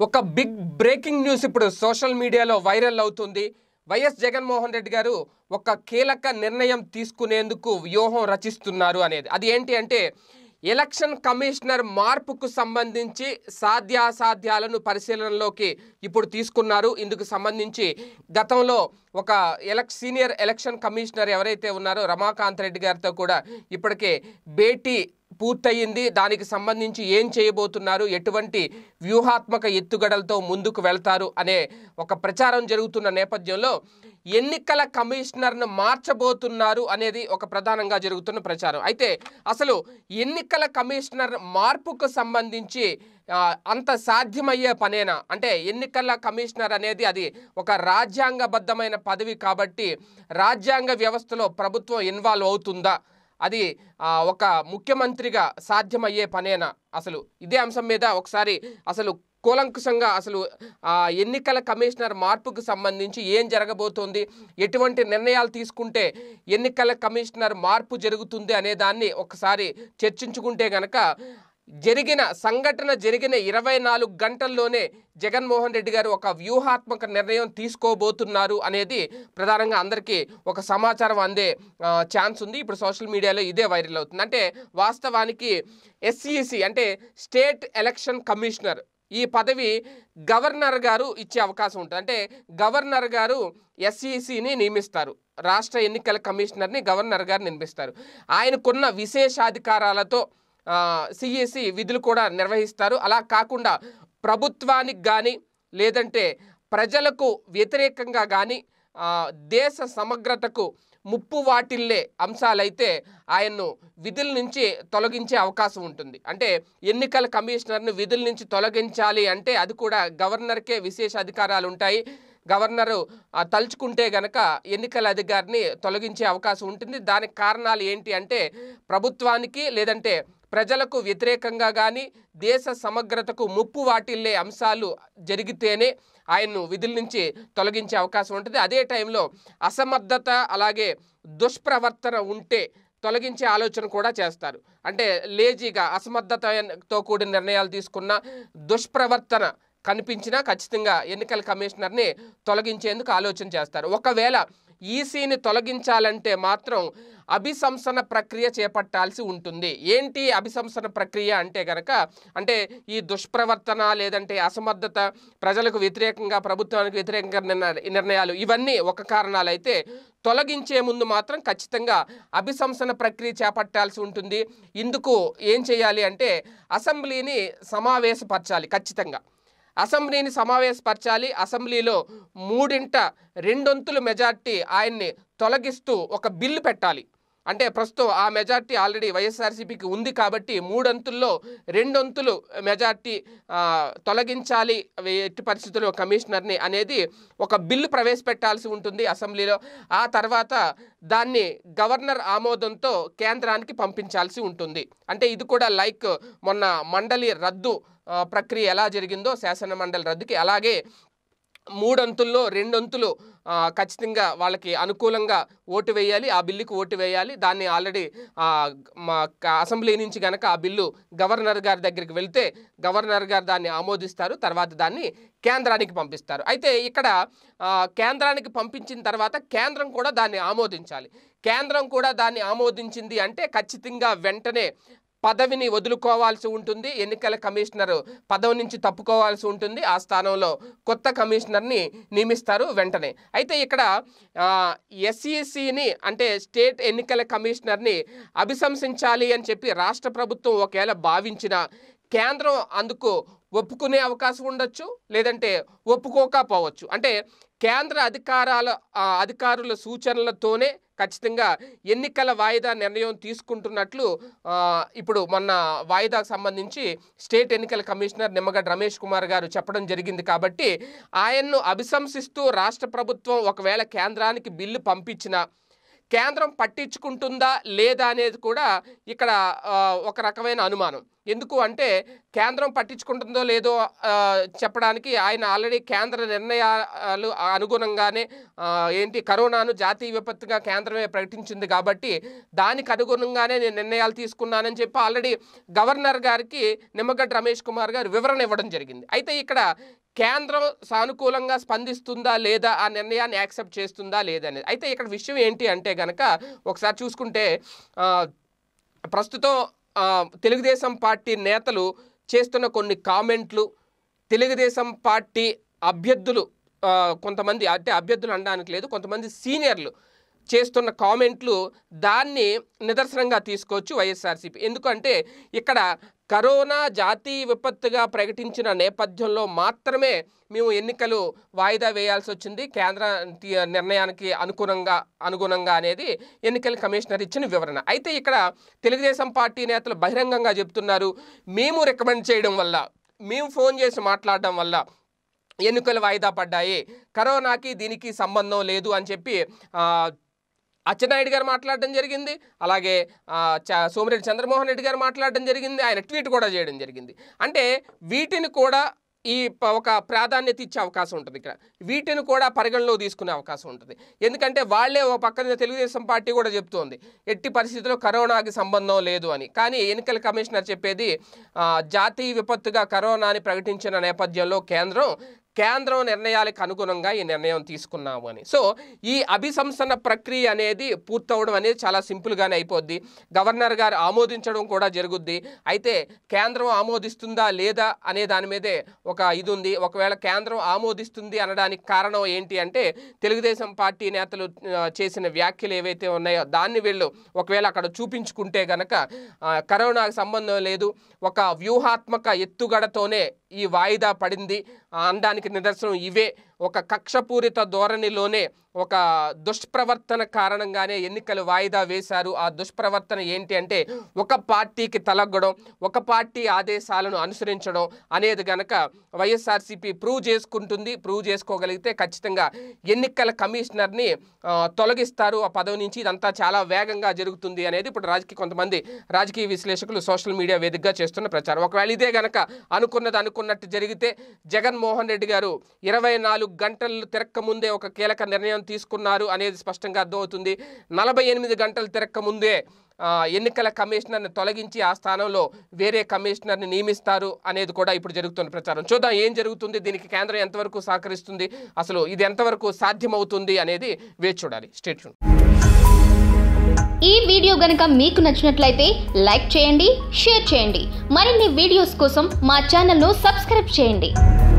ఒక big breaking news ఇప్పుడు social మీడియాలో వైరల్ అవుతుంది వైఎస్ జగన్మోహన్ రెడ్డి గారు ఒక కీలక నిర్ణయం తీసుకునేందుకు వ్యూహం రచిస్తున్నారు అనేది అది ఏంటి అంటే ఎలక్షన్ కమిషనర్ మార్పుకు సంబంధించి సాధ్యాసాధ్యాలను పరిశీలనలోకి ఇప్పుడు తీసుకున్నారు ఇందుకు సంబంధించి గతంలో ఒక ఎలక్ సీనియర్ ఎలక్షన్ కమిషనర్ ఎవరైతే ఉన్నారో రమాకాంత్ రెడ్డి గారితో కూడా ఇప్పటికే భేటీ పూర్తయింది దానికి సంబంధించి ఏం చేయబోతున్నారు ఎటువంటి వ్యూహాత్మక ఎత్తుగడలతో ముందుకు వెళ్తారు అనే ఒక ప్రచారం జరుగుతున్న నేపథ్యంలో ఎన్నికల కమిషనర్ను మార్చబోతున్నారు అనేది ఒక ప్రధానంగా జరుగుతున్న ప్రచారం అయితే అసలు ఎన్నికల కమిషనర్ మార్పుకు సంబంధించి ఆ, అంత సాధ్యమయ్యే పనేనా అంటే ఎన్నికల కమిషనర్ అనేది అది ఒక రాజ్యాంగబద్ధమైన పదవి కాబట్టి రాజ్యాంగ వ్యవస్థలో ప్రభుత్వం ఇన్వాల్వ్ అవుతుందా అది ఆ, ఒక ముఖ్యమంత్రిగా సాధ్యమయ్యే పనేనా అసలు ఇదే అంశం మీద ఒకసారి అసలు కూలంకుషంగా అసలు ఆ, ఎన్నికల కమిషనర్ మార్పుకు సంబంధించి ఏం జరగబోతోంది ఎటువంటి నిర్ణయాలు తీసుకుంటే ఎన్నికల కమిషనర్ మార్పు జరుగుతుంది అనే దాన్ని ఒకసారి చర్చించుకుంటే గనక జరిగిన సంఘటన జరిగిన ఇరవై నాలుగు గంటల్లోనే జగన్మోహన్ రెడ్డి గారు ఒక వ్యూహాత్మక నిర్ణయం తీసుకోబోతున్నారు అనేది ప్రధానంగా అందరికీ ఒక సమాచారం అందే ఆ, ఛాన్స్ ఉంది ఇప్పుడు సోషల్ మీడియాలో ఇదే వైరల్ అవుతుంది అంటే వాస్తవానికి ఎస్ఈసి అంటే స్టేట్ ఎలక్షన్ కమిషనర్ ఈ పదవి గవర్నర్ గారు ఇచ్చే అవకాశం ఉంటుంది అంటే గవర్నర్ గారు ఎస్ఈసిని నియమిస్తారు రాష్ట్ర ఎన్నికల కమిషనర్ని గవర్నర్ గారు నియమిస్తారు ఆయనకున్న విశేషాధికారాలతో సిఈసి విధులు కూడా నిర్వహిస్తారు అలా కాకుండా ప్రభుత్వానికి కానీ లేదంటే ప్రజలకు వ్యతిరేకంగా కానీ దేశ సమగ్రతకు ముప్పు వాటిల్లే అంశాలైతే ఆయన్ను విధుల నుంచి తొలగించే అవకాశం ఉంటుంది అంటే ఎన్నికల కమిషనర్ను విధుల నుంచి తొలగించాలి అంటే అది కూడా గవర్నర్కే విశేష అధికారాలు ఉంటాయి గవర్నరు ఆ, తలుచుకుంటే గనక ఎన్నికల అధికారిని తొలగించే అవకాశం ఉంటుంది దానికి కారణాలు ఏంటి అంటే ప్రభుత్వానికి లేదంటే ప్రజలకు వ్యతిరేకంగా కానీ దేశ సమగ్రతకు ముప్పు వాటిల్లే అంశాలు జరిగితేనే ఆయన్ను విధుల నుంచి తొలగించే అవకాశం ఉంటుంది అదే టైంలో అసమర్థత అలాగే దుష్ప్రవర్తన ఉంటే తొలగించే ఆలోచన కూడా చేస్తారు అంటే లేజీగా అసమర్థతతో కూడిన నిర్ణయాలు తీసుకున్న దుష్ప్రవర్తన కనిపించినా ఖచ్చితంగా ఎన్నికల కమిషనర్ని తొలగించేందుకు ఆలోచన చేస్తారు ఒకవేళ ఈసీని తొలగించాలంటే మాత్రం అభిశంసన ప్రక్రియ చేపట్టాల్సి ఉంటుంది ఏంటి అభిశంసన ప్రక్రియ అంటే గనక అంటే ఈ దుష్ప్రవర్తన లేదంటే అసమర్థత ప్రజలకు వ్యతిరేకంగా ప్రభుత్వానికి వ్యతిరేకంగా నిర్ణ- నిర్ణయాలు ఇవన్నీ ఒక కారణాలైతే తొలగించే ముందు మాత్రం ఖచ్చితంగా అభిశంసన ప్రక్రియ చేపట్టాల్సి ఉంటుంది ఇందుకు ఏం చేయాలి అంటే అసెంబ్లీని సమావేశపరచాలి ఖచ్చితంగా అసెంబ్లీని సమావేశపరచాలి అసెంబ్లీలో మూడింట రెండొంతుల మెజార్టీ ఆయన్ని తొలగిస్తూ ఒక బిల్లు పెట్టాలి అంటే ప్రస్తుతం ఆ మెజార్టీ ఆల్రెడీ వైఎస్ఆర్సీపీకి ఉంది కాబట్టి మూడొంతుల్లో రెండొంతులు మెజార్టీ ఆ, తొలగించాలి అవి ఎట్టి పరిస్థితుల్లో కమిషనర్ని అనేది ఒక బిల్లు ప్రవేశపెట్టాల్సి ఉంటుంది అసెంబ్లీలో ఆ తర్వాత దాన్ని గవర్నర్ ఆమోదంతో కేంద్రానికి పంపించాల్సి ఉంటుంది అంటే ఇది కూడా లైక్ మొన్న మండలి రద్దు ఆ, ప్రక్రియ ఎలా జరిగిందో శాసన మండలి రద్దుకి అలాగే మూడొంతుల్లో రెండొంతులు ఆ, ఖచ్చితంగా వాళ్ళకి అనుకూలంగా ఓటు వేయాలి ఆ బిల్లుకి ఓటు వేయాలి దాన్ని ఆల్రెడీ ఆ, మా క- అసెంబ్లీ నుంచి కనుక ఆ బిల్లు గవర్నర్ గారి దగ్గరికి వెళ్తే గవర్నర్ గారు దాన్ని ఆమోదిస్తారు తర్వాత దాన్ని కేంద్రానికి పంపిస్తారు అయితే ఇక్కడ ఆ, కేంద్రానికి పంపించిన తర్వాత కేంద్రం కూడా దాన్ని ఆమోదించాలి కేంద్రం కూడా దాన్ని ఆమోదించింది అంటే ఖచ్చితంగా వెంటనే పదవిని వదులుకోవాల్సి ఉంటుంది ఎన్నికల కమిషనర్ పదవి నుంచి తప్పుకోవాల్సి ఉంటుంది ఆ స్థానంలో కొత్త కమిషనర్ని నియమిస్తారు వెంటనే అయితే ఇక్కడ ఎస్ఈసిని అంటే స్టేట్ ఎన్నికల కమిషనర్ని అభిశంసించాలి అని చెప్పి రాష్ట్ర ప్రభుత్వం ఒకవేళ భావించిన కేంద్రం అందుకు ఒప్పుకునే అవకాశం ఉండొచ్చు లేదంటే ఒప్పుకోకపోవచ్చు అంటే కేంద్ర అధికారాల ఆ, అధికారుల సూచనలతోనే ఖచ్చితంగా ఎన్నికల వాయిదా నిర్ణయం తీసుకుంటున్నట్లు ఆ, ఇప్పుడు మొన్న వాయిదాకు సంబంధించి స్టేట్ ఎన్నికల కమిషనర్ నిమ్మగడ్డ రమేష్ కుమార్ గారు చెప్పడం జరిగింది కాబట్టి ఆయన్ను అభిశంసిస్తూ రాష్ట్ర ప్రభుత్వం ఒకవేళ కేంద్రానికి బిల్లు పంపించినా కేంద్రం పట్టించుకుంటుందా లేదా అనేది కూడా ఇక్కడ ఆ, ఒక రకమైన అనుమానం ఎందుకు అంటే కేంద్రం పట్టించుకుంటుందో లేదో ఆ, చెప్పడానికి ఆయన ఆల్రెడీ కేంద్ర నిర్ణయాలు అనుగుణంగానే ఆ, ఏంటి కరోనాను జాతీయ విపత్తుగా కేంద్రమే ప్రకటించింది కాబట్టి దానికి అనుగుణంగానే నేను నిర్ణయాలు తీసుకున్నానని చెప్పి ఆల్రెడీ గవర్నర్ గారికి నిమ్మగడ్డ రమేష్ కుమార్ గారు వివరణ ఇవ్వడం జరిగింది అయితే ఇక్కడ కేంద్రం సానుకూలంగా స్పందిస్తుందా లేదా ఆ నిర్ణయాన్ని యాక్సెప్ట్ చేస్తుందా లేదా అనేది అయితే ఇక్కడ విషయం ఏంటి అంటే గనక ఒకసారి చూసుకుంటే ఆ, ప్రస్తుతం ఆ, తెలుగుదేశం పార్టీ నేతలు చేస్తున్న కొన్ని కామెంట్లు తెలుగుదేశం పార్టీ అభ్యర్థులు ఆ, కొంతమంది అంటే అభ్యర్థులు అనడానికి లేదు కొంతమంది సీనియర్లు చేస్తున్న కామెంట్లు దాన్ని నిదర్శనంగా తీసుకోవచ్చు వైఎస్ఆర్సీపీ ఎందుకంటే ఇక్కడ కరోనా జాతీయ విపత్తుగా ప్రకటించిన నేపథ్యంలో మాత్రమే మేము ఎన్నికలు వాయిదా వేయాల్సి వచ్చింది కేంద్ర తి- నిర్ణయానికి అనుగుణంగా అనుగుణంగా అనేది ఎన్నికల కమిషనర్ ఇచ్చిన వివరణ అయితే ఇక్కడ తెలుగుదేశం పార్టీ నేతలు బహిరంగంగా చెప్తున్నారు మేము రికమెండ్ చేయడం వల్ల మేము ఫోన్ చేసి మాట్లాడడం వల్ల ఎన్నికలు వాయిదా పడ్డాయి కరోనాకి దీనికి సంబంధం లేదు అని చెప్పి ఆ, అచ్చెన్నాయుడు గారు మాట్లాడడం జరిగింది అలాగే ఆ, చ- సోమిరెడ్డి చంద్రమోహన్ రెడ్డి గారు మాట్లాడడం జరిగింది ఆయన ట్వీట్ కూడా చేయడం జరిగింది అంటే వీటిని కూడా ఈ ప- ఒక ప్రాధాన్యత ఇచ్చే అవకాశం ఉంటుంది ఇక్కడ వీటిని కూడా పరిగణలో తీసుకునే అవకాశం ఉంటుంది ఎందుకంటే వాళ్ళే ఓ పక్కన తెలుగుదేశం పార్టీ కూడా చెప్తోంది ఎట్టి పరిస్థితుల్లో కరోనాకి సంబంధం లేదు అని కానీ ఎన్నికల కమిషనర్ చెప్పేది ఆ, జాతీయ విపత్తుగా కరోనాని ప్రకటించిన నేపథ్యంలో కేంద్రం కేంద్రం నిర్ణయాలకు అనుగుణంగా ఈ నిర్ణయం తీసుకున్నాము అని సో ఈ అభిశంసన ప్రక్రియ అనేది పూర్తవడం అనేది చాలా సింపుల్గానే అయిపోద్ది గవర్నర్ గారు ఆమోదించడం కూడా జరుగుద్ది అయితే కేంద్రం ఆమోదిస్తుందా లేదా అనే దాని మీదే ఒక ఇది ఉంది ఒకవేళ కేంద్రం ఆమోదిస్తుంది అనడానికి కారణం ఏంటి అంటే తెలుగుదేశం పార్టీ నేతలు ఆ, చేసిన వ్యాఖ్యలు ఏవైతే ఉన్నాయో దాన్ని వీళ్ళు ఒకవేళ అక్కడ చూపించుకుంటే గనక ఆ, కరోనాకు సంబంధం లేదు ఒక వ్యూహాత్మక ఎత్తుగడతోనే ఈ వాయిదా పడింది ఆ, అనడానికి నిదర్శనం ఇవే ఒక కక్షపూరిత ధోరణిలోనే ఒక దుష్ప్రవర్తన కారణంగానే ఎన్నికలు వాయిదా వేశారు ఆ దుష్ప్రవర్తన ఏంటి అంటే ఒక పార్టీకి తలగ్గడం ఒక పార్టీ ఆదేశాలను అనుసరించడం అనేది గనక వైఎస్ఆర్సీపీ ప్రూవ్ చేసుకుంటుంది ప్రూవ్ చేసుకోగలిగితే ఖచ్చితంగా ఎన్నికల కమిషనర్ని ఆ, తొలగిస్తారు ఆ పదవి నుంచి ఇదంతా చాలా వేగంగా జరుగుతుంది అనేది ఇప్పుడు రాజకీయ కొంతమంది రాజకీయ విశ్లేషకులు సోషల్ మీడియా వేదికగా చేస్తున్న ప్రచారం ఒకవేళ ఇదే గనక అనుకున్నది అనుకున్నట్టు జరిగితే జగన్మోహన్ రెడ్డి గారు ఇరవై నాలుగు గంటలు తిరక్క ముందే ఒక కీలక నిర్ణయం తీసుకున్నారు అనేది స్పష్టంగా అర్థమవుతుంది నలభై ఎనిమిది గంటలు తిరక్క ముందే ఆ, ఎన్నికల కమిషనర్ని తొలగించి ఆ స్థానంలో వేరే కమిషనర్ని నియమిస్తారు అనేది కూడా ఇప్పుడు జరుగుతున్న ప్రచారం చూద్దాం ఏం జరుగుతుంది దీనికి కేంద్రం ఎంతవరకు సహకరిస్తుంది అసలు ఇది ఎంతవరకు సాధ్యమవుతుంది అనేది వేచి చూడాలి స్టేట్ ఈ వీడియో గనుక మీకు నచ్చినట్లయితే లైక్ చేయండి షేర్ చేయండి మరిన్ని వీడియోస్ కోసం మా ఛానల్ను సబ్స్క్రైబ్ చేయండి